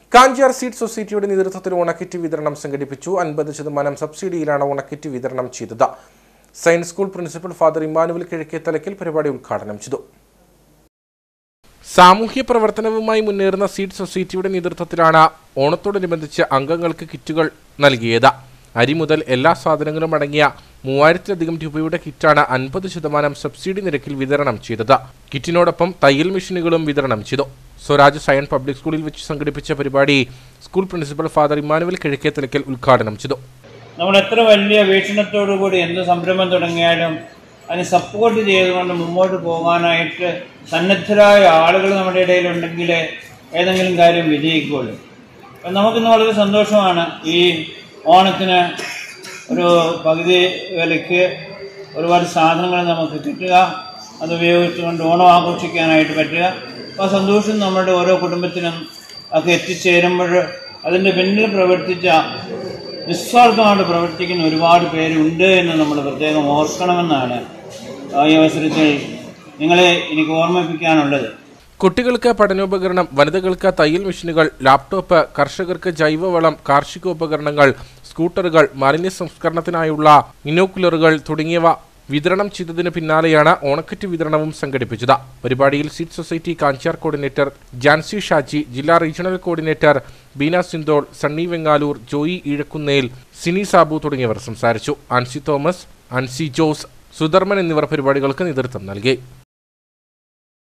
Kanjar seed സൊസൈറ്റിയുടെ നേതൃത്വത്തിൽ ഓണക്കിറ്റ് വിതരണം സംഘടിപ്പിച്ചു അൻപത് ശതമാനം സബ്സിഡിയിലാണ് ഓണക്കിറ്റ് വിതരണം ചെയ്തത് science school principal father Emmanuel Kizhakkethalackal പരിപാടി ഉദ്ഘാടനം ചെയ്തു സാമൂഹ്യ പ്രവർത്തനവുമായി മുന്നേറുന്ന സീഡ് സൊസൈറ്റിയുടെ നേതൃത്വത്തിലാണ് ഓണത്തോടനുബന്ധിച്ച് അംഗങ്ങൾക്ക് കിറ്റുകൾ നൽകിയത് അരി മുതൽ എല്ലാ സാധനങ്ങളും അടങ്ങിയ മൂവായിരത്തിലധികം രൂപയുടെ കിറ്റാണ് അൻപത് ശതമാനം സബ്സിഡി നിരക്കിൽ വിതരണം ചെയ്തത് കിറ്റിനോടൊപ്പം തയ്യൽ മെഷീനുകളും വിതരണം ചെയ്തു സ്വരാജ് സയൻ പബ്ലിക് സ്കൂളിൽ വെച്ച് സംഘടിപ്പിച്ച പരിപാടി school principal father Emmanuel Kizhakkethalackal ഉദ്ഘാടനം ചെയ്തു നമ്മൾ എത്ര വലിയ വീക്ഷണത്തോടു കൂടി എന്ത് സംരംഭം തുടങ്ങിയാലും അതിന് സപ്പോർട്ട് ചെയ്തുകൊണ്ട് മുമ്പോട്ട് പോകാനായിട്ട് സന്നദ്ധരായ ആളുകൾ നമ്മുടെ ഇടയിലുണ്ടെങ്കിൽ ഏതെങ്കിലും കാര്യം വിജയിക്കുകയുള്ളൂ അപ്പം നമുക്കിന്ന് വളരെ സന്തോഷമാണ് ഈ ഓണത്തിന് ഒരു പകുതി വിലയ്ക്ക് ഒരുപാട് സാധനങ്ങൾ നമുക്ക് കിട്ടുക അത് ഉപയോഗിച്ചുകൊണ്ട് ഓണം ആഘോഷിക്കാനായിട്ട് പറ്റുക അപ്പോൾ ആ സന്തോഷം നമ്മുടെ ഓരോ കുടുംബത്തിനും ഒക്കെ എത്തിച്ചേരുമ്പോൾ അതിൻ്റെ പിന്നിൽ പ്രവർത്തിച്ച നിസ്വാർത്ഥമായിട്ട് പ്രവർത്തിക്കുന്ന ഒരുപാട് പേരുണ്ട് എന്ന് നമ്മൾ പ്രത്യേകം ഓർക്കണമെന്നാണ് ഈ അവസരത്തിൽ നിങ്ങളെ എനിക്ക് ഓർമ്മിപ്പിക്കാനുള്ളത് കുട്ടികൾക്ക് പഠനോപകരണം വനിതകൾക്ക് തയ്യൽ മെഷീനുകൾ ലാപ്ടോപ്പ് കർഷകർക്ക് ജൈവവളം കാർഷികോപകരണങ്ങൾ സ്കൂട്ടറുകൾ മാലിന്യ സംസ്കരണത്തിനായുള്ള ഇനോക്കുലറുകൾ തുടങ്ങിയവ വിതരണം ചെയ്തതിന് പിന്നാലെയാണ് ഓണക്കിറ്റ് വിതരണവും സംഘടിപ്പിച്ചത് പരിപാടിയിൽ seed society Kanjar coordinator Jancy Shaji ജില്ലാ റീജിയണൽ കോർഡിനേറ്റർ ബീന സിന്തോൾ സണ്ണി വെങ്ങാലൂർ ജോയി ഈഴക്കുന്നേൽ സിനി സാബു തുടങ്ങിയവർ സംസാരിച്ചു ആൻസി തോമസ് ആൻസി ജോസ് സുധർമ്മൻ എന്നിവർ പരിപാടികൾക്ക് നേതൃത്വം നൽകി